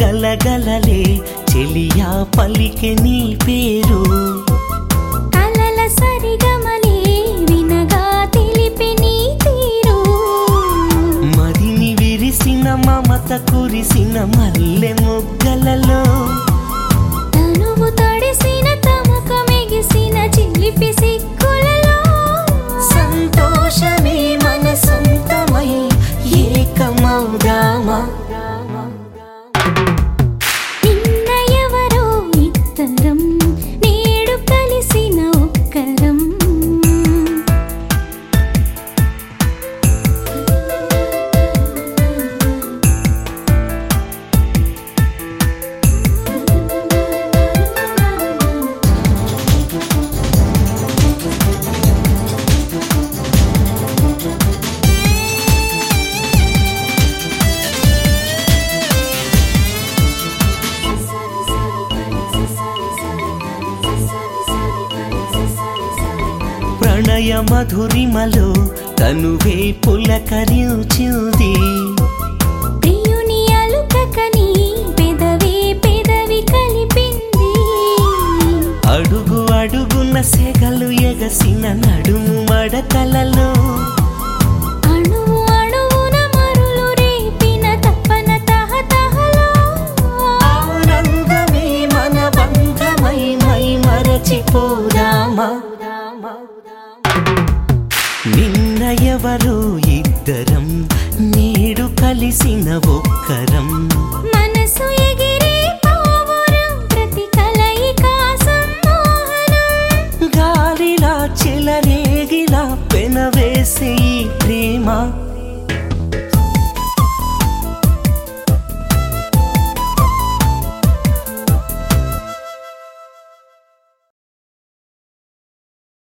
గలగలలే చెలియా పలికె నీ పేరు కలల సరిగమలే వినగా తెలిపి నీ తీరు మదిని విరిసిన మమత కురిసిన మల్లె మొగ్గలలో తనువు తడిసిన తముక మెగిసిన చిలిపి సిక్కులలో సంతోషమే మన సొంతమై ఏకమౌదామా నిన్న ఎవరో ఇద్దరం నేడు కలిసిన ఒక్కరం ప్రణయ మధురిమలో తనువే పులకరించింది ప్రియుని అలుకకని పెదవి పెదవి కలిపింది అడుగు అడుగున సెగలు ఎగసిన నడుము మడతలలో అణువు అణువున మరులు రేపిన తపన తహతహలో ఆనందమే మన బంధమై మై మరచిపోదామా నిన్న ఎవరో ఇద్దరం నేడు కలిసిన ఒక్కరం